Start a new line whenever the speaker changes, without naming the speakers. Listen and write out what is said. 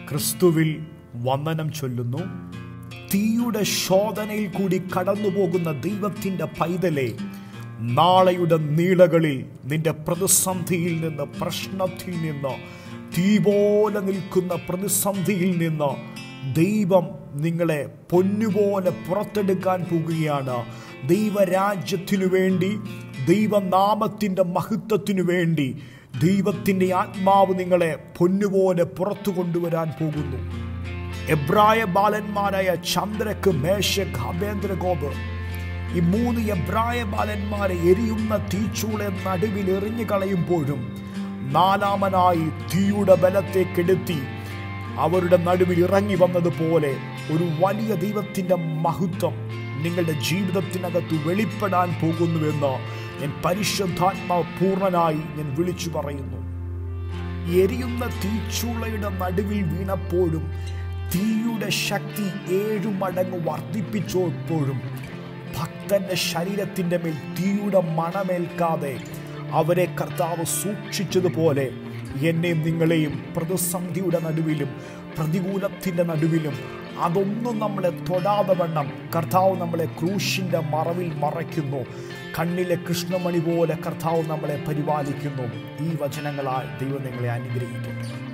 ക്രിസ്തുവിൽ വന്ദനം ചൊല്ലുന്നു തീയുടെ ശോധനയിൽ കൂടി കടന്നു പോകുന്ന ദൈവത്തിൻ്റെ പൈതലെ നാളെയുടെ നീളകളിൽ നിന്റെ പ്രതിസന്ധിയിൽ നിന്ന് പ്രശ്നത്തിൽ നിന്ന് തീ പോലെ നിൽക്കുന്ന പ്രതിസന്ധിയിൽ നിന്ന് ദൈവം നിങ്ങളെ പൊന്നുപോലെ പുറത്തെടുക്കാൻ പോകുകയാണ് ദൈവരാജ്യത്തിനു വേണ്ടി ദൈവനാമത്തിൻ്റെ മഹത്വത്തിനു വേണ്ടി ദൈവത്തിൻ്റെ ആത്മാവ് നിങ്ങളെ പൊന്നുപോലെ പുറത്തു കൊണ്ടുവരാൻ പോകുന്നു എബ്രായ ബാലന്മാരായ ചന്ദ്രക്ക് മേശക് അഭേന്ദ്രഗോപ് ഈ മൂന്ന് എബ്രായ ബാലന്മാരെ എരിയുന്ന തീച്ചൂളെ നടുവിൽ എറിഞ്ഞു കളയുമ്പോഴും നാലാമനായി തീയുടെ ബലത്തെ കെടുത്തി അവരുടെ നടുവിൽ ഇറങ്ങി വന്നതുപോലെ ഒരു വലിയ ദൈവത്തിൻ്റെ മഹത്വം നിങ്ങളുടെ ജീവിതത്തിനകത്ത് വെളിപ്പെടാൻ പോകുന്നുവെന്ന് ഞാൻ പരിശുദ്ധാത്മാവ് പൂർണ്ണനായി ഞാൻ വിളിച്ചു പറയുന്നു എരിയുന്ന തീച്ചൂളയുടെ നടുവിൽ വീണപ്പോഴും തീയുടെ ശക്തി ഏഴു മടങ്ങ് വർദ്ധിപ്പിച്ചപ്പോഴും ഭക്തന്റെ ശരീരത്തിൻ്റെ മേൽ തീയുടെ മണമേൽക്കാതെ അവരെ കർത്താവ് സൂക്ഷിച്ചതുപോലെ എന്നെയും നിങ്ങളെയും പ്രതിസന്ധിയുടെ നടുവിലും പ്രതികൂലത്തിൻ്റെ നടുവിലും അതൊന്നും നമ്മളെ തൊടാതെ വണ്ണം കർത്താവ് നമ്മളെ ക്രൂശിൻ്റെ മറവിൽ മറയ്ക്കുന്നു കണ്ണിലെ കൃഷ്ണമണി പോലെ കർത്താവ് നമ്മളെ പരിപാലിക്കുന്നു ഈ വചനങ്ങളാൽ ദൈവം നിങ്ങളെ അനുഗ്രഹിക്കട്ടെ